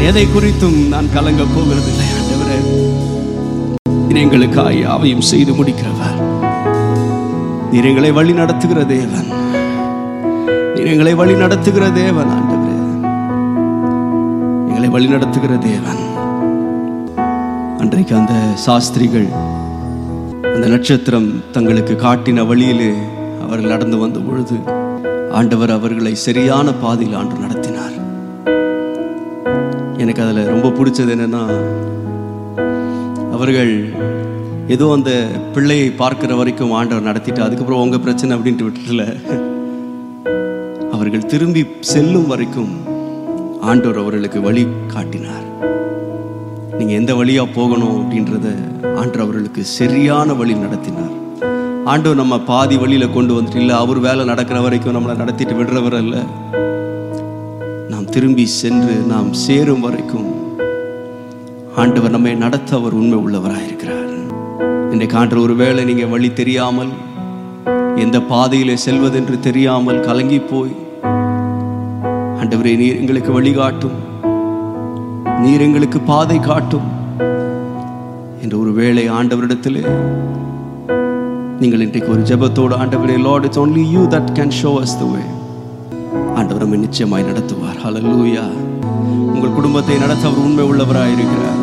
எதை குறித்தும் நான் கலங்க போகிறதில்லை ஆண்டவரே நீர் எங்களுக்காய் யாவையும் செய்து முடிக்கிறவர் நீர் எங்களை வழி நடத்துகிற தேவன் நீர் எங்களை வழி நடத்துகிற தேவன் ஆண்டவரே எங்களை வழி நடத்துகிற தேவன் அன்றைக்கு அந்த சாஸ்திரிகள் அந்த நட்சத்திரம் தங்களுக்கு காட்டின வழியிலே அவர்கள் நடந்து வந்த பொழுது ஆண்டவர் அவர்களை சரியான பாதையில் ஆண்டு நடத்தினார் எனக்கு அதில் ரொம்ப பிடிச்சது என்னன்னா அவர்கள் ஏதோ அந்த பிள்ளையை பார்க்கிற வரைக்கும் ஆண்டவர் நடத்திட்டு அதுக்கப்புறம் உங்க பிரச்சனை அப்படின்ட்டு விட்டுல அவர்கள் திரும்பி செல்லும் வரைக்கும் ஆண்டவர் அவர்களுக்கு வழி காட்டினார் நீங்க எந்த வழியா போகணும் அப்படின்றத ஆண்டவர் அவர்களுக்கு சரியான வழி நடத்தினார் ஆண்டவர் நம்ம பாதி வழியில கொண்டு வந்துட்டு இல்லை அவர் வேலை நடக்கிற வரைக்கும் நம்மளை நடத்திட்டு விடுறவர் அல்ல நாம் திரும்பி சென்று நாம் சேரும் வரைக்கும் ஆண்டவர் நம்மை நடத்த அவர் உண்மை உள்ளவராயிருக்கிறார் இன்றைக்கு ஆண்டவர் ஒருவேளை நீங்க வழி தெரியாமல் எந்த பாதையிலே செல்வதென்று தெரியாமல் கலங்கி போய் ஆண்டவரே நீர் எங்களுக்கு வழிகாட்டும் நீர் எங்களுக்கு பாதை காட்டும் என்ற ஒரு வேளை ஆண்டவரிடத்திலே நீங்கள் இன்றைக்கு ஒரு ஜெபத்தோடு ஆண்டவரே Lord it's only you that can show us the way ஆண்டவர் நம்மை நிச்சயமாய் நடத்துவார் ஹalleluya உங்கள் குடும்பத்தை நடத்த அவர் உண்மை உள்ளவராய் இருக்கிறார்